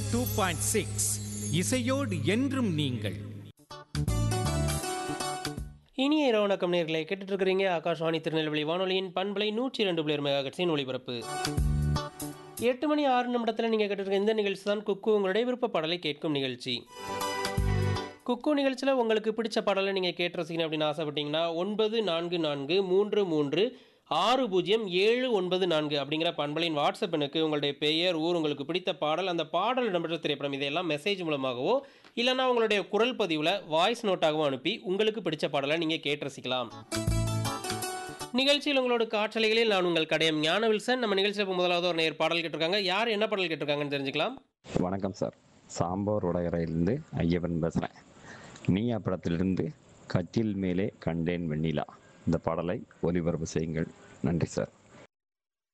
two point six இசையோடு என்றும் நீங்கள் இனிய இரவு வணக்கம் நேர்களை கேட்டுட்டு இருக்கிறீங்க ஆகாஷ்வாணி திருநெல்வேலி வானொலியின் பண்பலை நூற்றி ரெண்டு புள்ளி மெகாஹெட்ஸின் ஒளிபரப்பு எட்டு மணி ஆறு நிமிடத்தில் நீங்கள் கேட்டிருக்க இந்த நிகழ்ச்சி தான் குக்கு உங்களுடைய விருப்ப பாடலை கேட்கும் நிகழ்ச்சி குக்கு நிகழ்ச்சியில் உங்களுக்கு பிடிச்ச பாடலை நீங்கள் கேட்டு ரசிக்கணும் அப்படின்னு ஆசைப்பட்டீங்கன்னா ஒன்பது நான்கு நான்கு மூன்று மூன்று ஆறு பூஜ்ஜியம் ஏழு ஒன்பது நான்கு அப்படிங்கிற பண்பலின் வாட்ஸ்அப் எண்ணுக்கு உங்களுடைய பெயர் ஊர் உங்களுக்கு பிடித்த பாடல் அந்த பாடல் இடம்பெற்ற திரைப்படம் இதையெல்லாம் மெசேஜ் மூலமாகவோ இல்லைன்னா உங்களுடைய குரல் பதிவில் வாய்ஸ் நோட்டாகவும் அனுப்பி உங்களுக்கு பிடிச்ச பாடலை நீங்கள் கேட்டு ரசிக்கலாம் நிகழ்ச்சியில் உங்களோட காற்றலைகளில் நான் உங்கள் கடையம் ஞான வில்சன் நம்ம நிகழ்ச்சியில் இப்போ முதலாவது ஒரு நேர் பாடல் கேட்டிருக்காங்க யார் என்ன பாடல் கேட்டிருக்காங்கன்னு தெரிஞ்சுக்கலாம் வணக்கம் சார் சாம்பார் உடையறையிலிருந்து ஐயப்பன் பேசுகிறேன் நீ படத்திலிருந்து கட்டில் மேலே கண்டேன் வெண்ணிலா இந்த பாடலை ஒலிபரப்பு செய்யுங்கள் நன்றி சார்